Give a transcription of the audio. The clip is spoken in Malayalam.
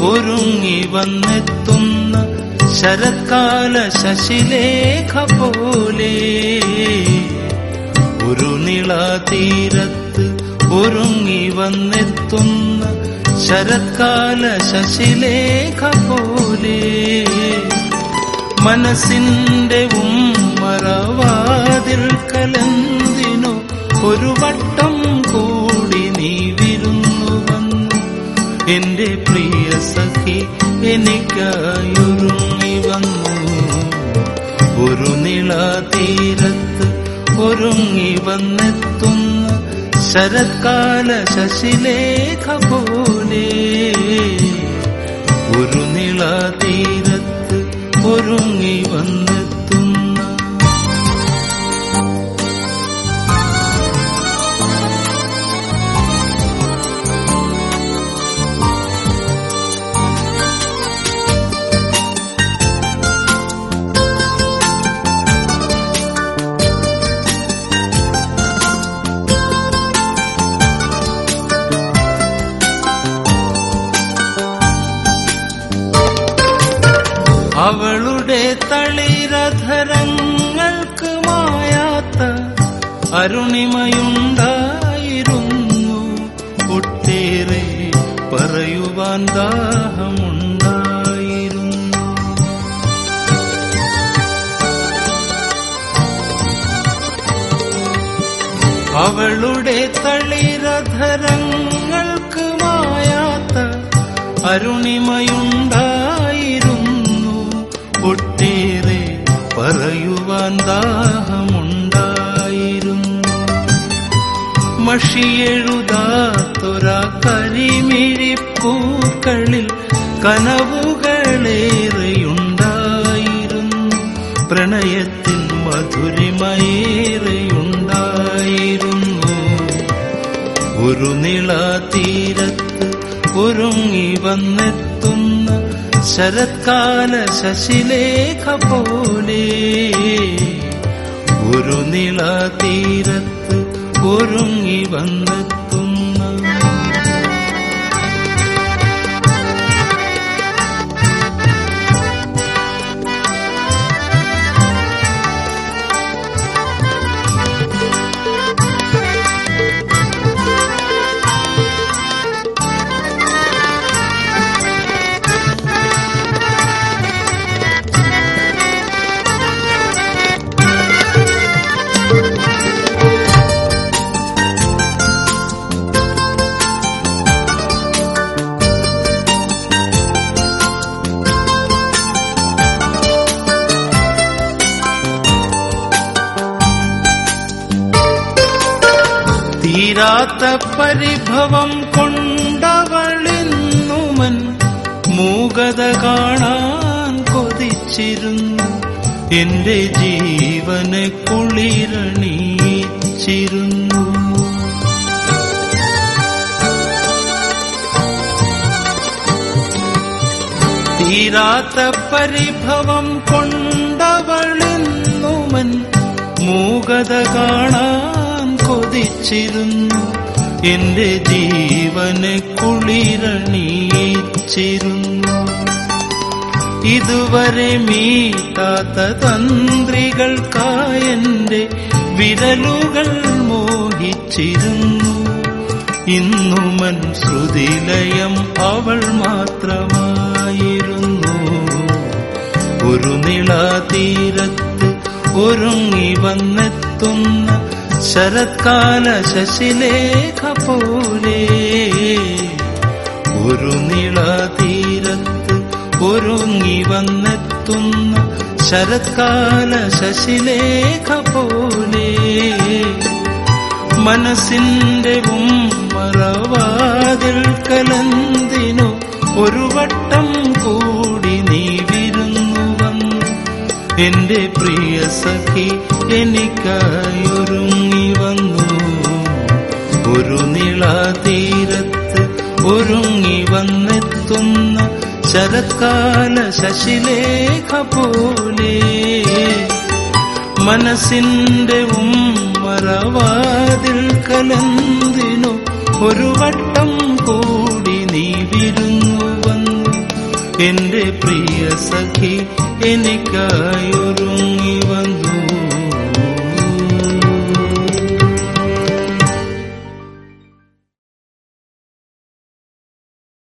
ഒരുങ്ങി വന്നെത്തുന്ന ശരത്കാല ശശിലേഖ പോലെ ഒരു നിളാതീരത്ത് ഒരുങ്ങി വന്നെത്തുന്ന ശരത്കാല ശശിലേഖ പോലെ മനസ്സിന്റെ ഉമ്മറവാതിൽ കലന്തിനു ഒരു വട്ടം കൂടി നീ വിരുന്നു വന്നു എന്റെ പ്രിയ സഖി എനിക്കായൊരുങ്ങി വന്നു ഒരു നിളാതീരത്ത് ഒരുങ്ങി വന്നെത്തുന്ന ശരത്കാല ശശിലേഖ പോലെ ഒരു നിളാതീരത്ത് ഒരുങ്ങി വന്നെത്തുന്ന അവളുടെ തളിരധരങ്ങൾക്ക് മായാത്ത അരുണിമയുണ്ടായിരുന്നു ഒട്ടേറെ പറയുവാൻ ദാഹമുണ്ടായിരുന്നു അവളുടെ തളിരധരങ്ങൾക്ക് മായാത്ത അരുണിമയുണ്ടായിരുന്നു ഒട്ടേറെ പറയുവാൻ ദാഹമുണ്ടായിരുന്നു മഷിയെഴുതാത്തൊരാ കരിമിഴിപ്പൂക്കളിൽ കനവുകളേറെയുണ്ടായിരുന്നു പ്രണയത്തിൽ മധുരിമയേറെയുണ്ടായിരുന്നു ഒരു നിളാതീരത്ത് ഒരുങ്ങി വന്നെത്തുന്ന ശരത്കാല ശശിലേഖ പോലെ ഒരു നിളാതീരത്ത് ഒരുങ്ങി വന്നെത്തുന്ന തീരാത്ത പരിഭവം കൊണ്ടവളിന്നുമൻ മൂകത കാണാൻ കൊതിച്ചിരുന്നു എന്റെ ജീവനെ കുളിരണിയിച്ചിരുന്നു തീരാത്ത പരിഭവം കൊണ്ടവളിന്നുമൻ മൂകത കാണാൻ കൊതിച്ചിരുന്നു എന്റെ ജീവനെ കുളിരണിയിച്ചിരുന്നു ഇതുവരെ മീട്ടാത്ത തന്ത്രികൾക്കായെന്റെ വിരലുകൾ മോഹിച്ചിരുന്നു ഇന്നുമൻ ശ്രുതിലയം അവൾ മാത്രമായിരുന്നു ഒരു നിളാതീരത്ത് ഒരുങ്ങി വന്നെത്തുന്ന ശരത്കാല ശശിലേഖ പോലെ ഒരു നിളാതീരത്ത് ഒരുങ്ങി വന്നെത്തുന്ന ശരത്കാല ശശിലേഖ പോലെ മനസ്സിന്റെ ഉമ്മറവാതിൽ കലന്തിനു ഒരു വട്ടം കൂടി നീ വിരുന്നു വന്നു എന്റെ പ്രിയ സഖി എനിക്കായൊരുങ്ങി വന്നു ഒരു നിളാതീരത്ത് ഒരുങ്ങി വന്നെത്തുന്ന ശരത്കാല ശശിലേഖ പോലെ മനസ്സിന്റെ ഉമ്മറവാതിൽ കലന്തിനു ഒരു വട്ടം കൂടി നീ വിരുന്നു വന്നു എന്റെ പ്രിയ സഖി എനിക്കായൊരുങ്ങി വന്നു